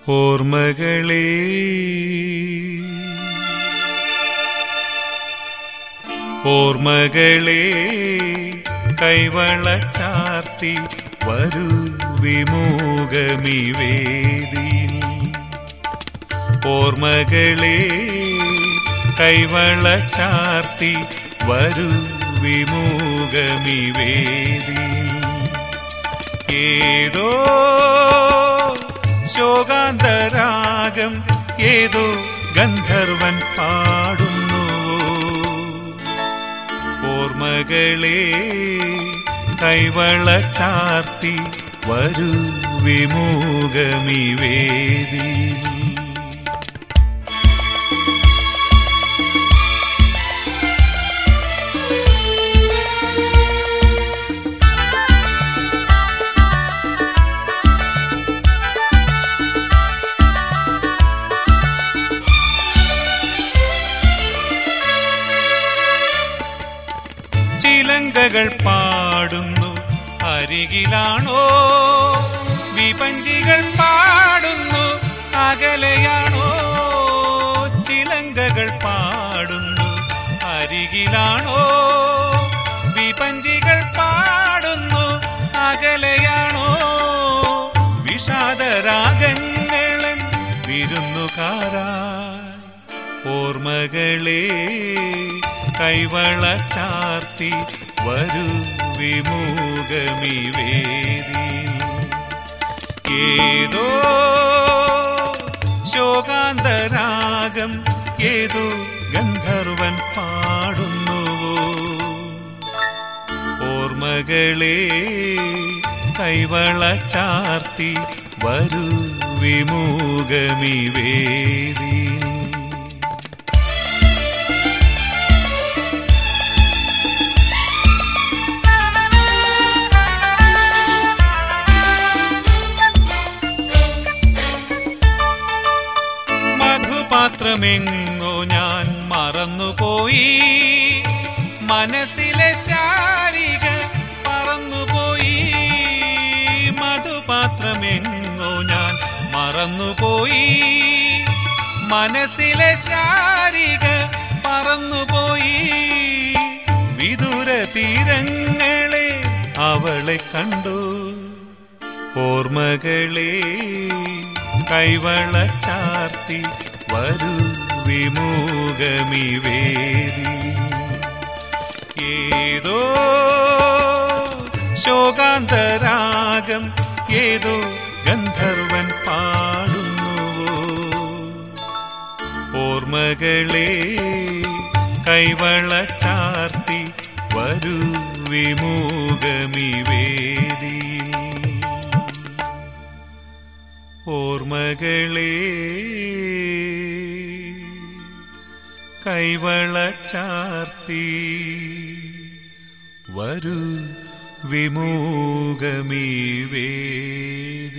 ഓർമ്മകളേ ഓർമ്മകളേ കൈവള ചാർത്തി വരൂ വിമൂകമി വേദിയിൽ ഓർമ്മകളേ കൈവള ചാർത്തി വരൂ വിമൂകമി വേദിയിൽ ഏതോ ശോകാന്തരാഗം ഏതോ ഗന്ധർവൻ പാടുന്നു ഓർമ്മകളെ കൈവള ചാർത്തി വരൂ വിമൂകമി വേദിയിൽ ചിലങ്കകൾ പാടുന്നു അരികിലാണോ വിപഞ്ചികൾ പാടുന്നു അകലെയാണോ ചിലങ്കകൾ പാടുന്നു അരികിലാണോ വിപഞ്ചികൾ പാടുന്നു അകലെയാണോ വിഷാദരാഗങ്ങളൻ വിരുന്നുകാരായി ഓർമ്മകളെ കൈവള ചാർത്തി വരൂ വിമൂകമി വേദിയിൽ ഏതോ ശോകാന്തരാഗം ഏതോ ഗന്ധർവൻ പാടുന്നുവോ ഓർമ്മകളെ കൈവള ചാർത്തി വരൂ വിമൂകമി വേദിയിൽ മധുപാത്രമെങ്ങോ ഞാൻ മറന്നുപോയി മനസ്സിലെ ശാരിക പറന്നുപോയി മധുപാത്രമെങ്ങോ ഞാൻ മറന്നുപോയി മനസ്സിലെ ശാരിക പറന്നുപോയി വിദൂര തീരങ്ങളെ അവളെ കണ്ടു ഓർമ്മകളെ കൈവള ചാർത്തി വരൂ വിമൂകമി വേദി ഏതോ ശോകാന്തരാഗം ഏതോ ഗന്ധർവൻ പാടുന്നുവോ ഓർമ്മകളെ കൈവള ചാർത്തി വരൂ വിമൂകമി വേദിയിൽ ഓർമ്മകളെ കൈവള ചാർത്തി വരൂ വിമൂകമീ വേദിയിൽ